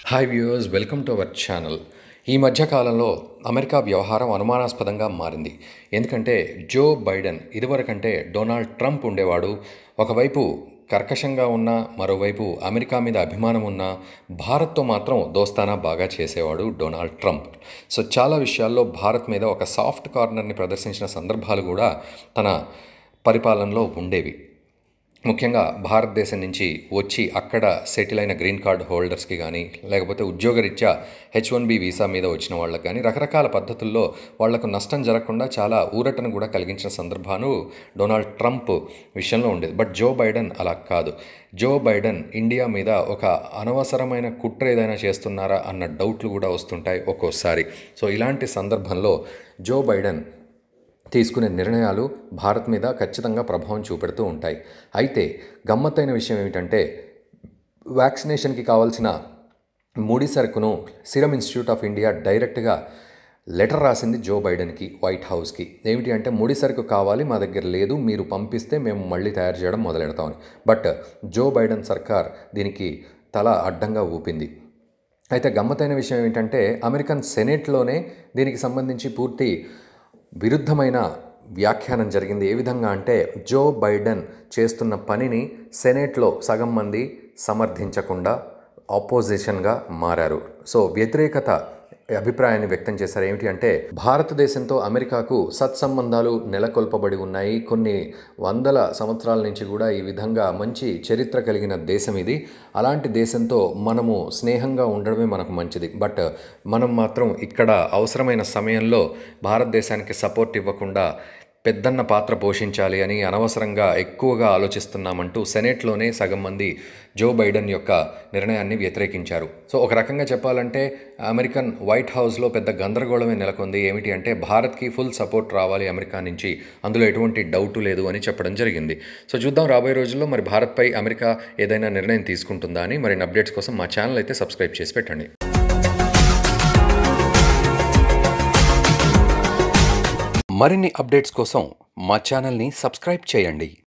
hi viewers welcome to our channel ఈ మధ్య కాలంలో అమెరికా వ్యవహారం అనుమానాస్పదంగా మారింది ఎందుకంటే జో బైడెన్ ఇదివరకంటే డొనాల్డ్ ట్రంప్ ఉండేవాడు ఒకవైపు కర్కశంగా ఉన్న మరోవైపు అమెరికా మీద అభిమానం ఉన్న భారత్తో మాత్రం దోస్తానా బాగా చేసేవాడు డొనాల్డ్ ట్రంప్ సో చాలా విషయాల్లో భారత్ మీద ఒక సాఫ్ట్ కార్నర్ని ప్రదర్శించిన సందర్భాలు కూడా తన పరిపాలనలో ఉండేవి ముఖ్యంగా భారతదేశం నుంచి వచ్చి అక్కడ సెటిల్ అయిన గ్రీన్ కార్డ్ హోల్డర్స్కి కానీ లేకపోతే ఉద్యోగరీత్యా హెచ్ వన్ బి వీసా మీద వచ్చిన వాళ్ళకి కానీ రకరకాల పద్ధతుల్లో వాళ్లకు నష్టం జరగకుండా చాలా ఊరటను కూడా కలిగించిన సందర్భాలు డొనాల్డ్ ట్రంప్ విషయంలో ఉండేది బట్ జో బైడెన్ అలా కాదు జో బైడెన్ ఇండియా మీద ఒక అనవసరమైన కుట్ర ఏదైనా చేస్తున్నారా అన్న డౌట్లు కూడా వస్తుంటాయి ఒక్కోసారి సో ఇలాంటి సందర్భంలో జో బైడెన్ తీసుకునే నిర్ణయాలు భారత్ మీద ఖచ్చితంగా ప్రభావం చూపెడుతూ ఉంటాయి అయితే గమ్మత్తైన విషయం ఏమిటంటే వ్యాక్సినేషన్కి కావాల్సిన ముడి సరుకును సిరమ్ ఇన్స్టిట్యూట్ ఆఫ్ ఇండియా డైరెక్ట్గా లెటర్ రాసింది జో బైడెన్కి వైట్ హౌస్కి ఏమిటి అంటే ముడి సరుకు కావాలి మా దగ్గర లేదు మీరు పంపిస్తే మేము మళ్ళీ తయారు చేయడం మొదలెడతామని బట్ జో బైడెన్ సర్కార్ దీనికి తల అడ్డంగా ఊపింది అయితే గమ్మతైన విషయం ఏంటంటే అమెరికన్ సెనేట్లోనే దీనికి సంబంధించి పూర్తి విరుద్ధమైన వ్యాఖ్యానం జరిగింది ఏ విధంగా అంటే జో బైడెన్ చేస్తున్న పనిని సెనేట్లో సగం మంది సమర్థించకుండా ఆపోజిషన్గా మారారు సో వ్యతిరేకత అభిప్రాయాన్ని వ్యక్తం చేశారు ఏమిటి అంటే భారతదేశంతో అమెరికాకు సత్సంబంధాలు నెలకొల్పబడి ఉన్నాయి కొన్ని వందల సంవత్సరాల నుంచి కూడా ఈ విధంగా మంచి చరిత్ర కలిగిన దేశం ఇది అలాంటి దేశంతో మనము స్నేహంగా ఉండడమే మనకు మంచిది బట్ మనం మాత్రం ఇక్కడ అవసరమైన సమయంలో భారతదేశానికి సపోర్ట్ ఇవ్వకుండా పెద్దన్న పాత్ర పోషించాలి అని అనవసరంగా ఎక్కువగా ఆలోచిస్తున్నామంటూ సెనేట్లోనే సగం మంది జో బైడెన్ యొక్క నిర్ణయాన్ని వ్యతిరేకించారు సో ఒక రకంగా చెప్పాలంటే అమెరికన్ వైట్ హౌస్లో పెద్ద గందరగోళమే నెలకొంది ఏమిటి అంటే భారత్కి ఫుల్ సపోర్ట్ రావాలి అమెరికా నుంచి అందులో ఎటువంటి డౌట్ లేదు అని చెప్పడం జరిగింది సో చూద్దాం రాబోయే రోజుల్లో మరి భారత్పై అమెరికా ఏదైనా నిర్ణయం తీసుకుంటుందా అని మరిన్ని అప్డేట్స్ కోసం మా ఛానల్ అయితే సబ్స్క్రైబ్ చేసి పెట్టండి మరిన్ని అప్డేట్స్ కోసం మా ఛానల్ని సబ్స్క్రైబ్ చేయండి